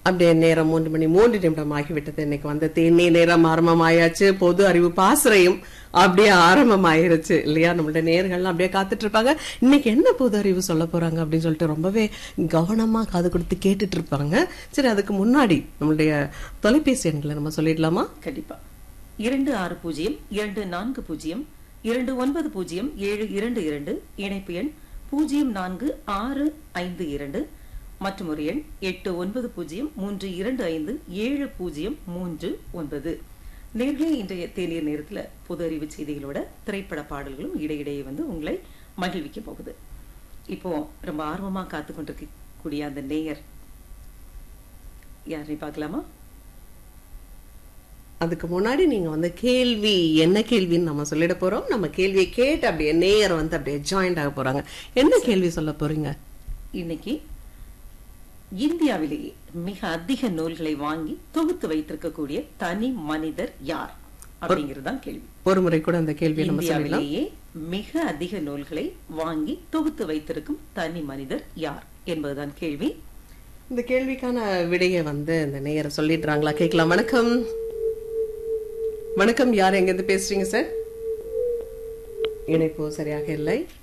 அப்படியே நேரம் மூன்று மணி மூன்று நிமிடம் ஆகிவிட்டது இன்னைக்கு வந்த தேனி நேரம் ஆரம்பமாயாச்சு பொது அறிவு பாசறையும் அப்படியே ஆரம்பமாயிருச்சு இல்லையா நம்மளுடைய நேர்கள்லாம் அப்படியே காத்துட்டு இருப்பாங்க இன்னைக்கு என்ன பொது அறிவு சொல்ல போறாங்க அப்படின்னு சொல்லிட்டு ரொம்பவே கவனமா காது கொடுத்து கேட்டுட்டு இருப்பாங்க சரி அதுக்கு முன்னாடி நம்மளுடைய தொலைபேசி எண்களை நம்ம சொல்லிடலாமா கண்டிப்பா இரண்டு ஆறு பூஜ்ஜியம் இரண்டு நான்கு பூஜ்ஜியம் இரண்டு ஒன்பது பூஜ்ஜியம் ஏழு இரண்டு இரண்டு இணைப்பு எண் பூஜ்ஜியம் நான்கு ஆறு ஐந்து இரண்டு மற்றும் ஒரு எண் எட்டு ஒன்பது பூஜ்ஜியம் மூன்று இரண்டு ஐந்து ஏழு பூஜ்ஜியம் மூன்று ஒன்பது நேர்களே இன்றைய தேநீர் நேரத்துல பொது அறிவு செய்திகளோட திரைப்பட பாடல்களும் இடையிடையே வந்து உங்களை மகிழ்விக்க போகுது இப்போ ரொம்ப ஆர்வமா காத்து கொண்டிருக்கக்கூடிய அந்த நேயர் யாரை பார்க்கலாமா அதுக்கு முன்னாடி நீங்க வந்து கேள்வி என்ன கேள்வின்னு நம்ம சொல்லிட போறோம் நம்ம கேள்வியை கேட்டு அப்படியே நேயர் வந்து அப்படியே ஜாயிண்ட் ஆக போறாங்க என்ன கேள்வி சொல்ல போறீங்க இன்னைக்கு இந்தியாவிலேயே மிக அதிக நூல்களை வாங்கி தொகுத்து வைத்திருக்கக்கூடிய தனி மனிதர் யார் அப்படிங்கிறது தான் கேள்வி ஒரு முறை கூட அந்த கேள்வியை நம்ம சொல்லலாம் இந்தியாவிலேயே மிக அதிக நூல்களை வாங்கி தொகுத்து வைத்திருக்கும் தனி மனிதர் யார் என்பதுதான் கேள்வி இந்த கேள்விக்கான விடையை வந்து இந்த நேயரை சொல்லிடுறாங்களா கேட்கலாம் வணக்கம் வணக்கம் யார் எங்க இருந்து பேசுறீங்க சார் இணைப்பு சரியாக இல்லை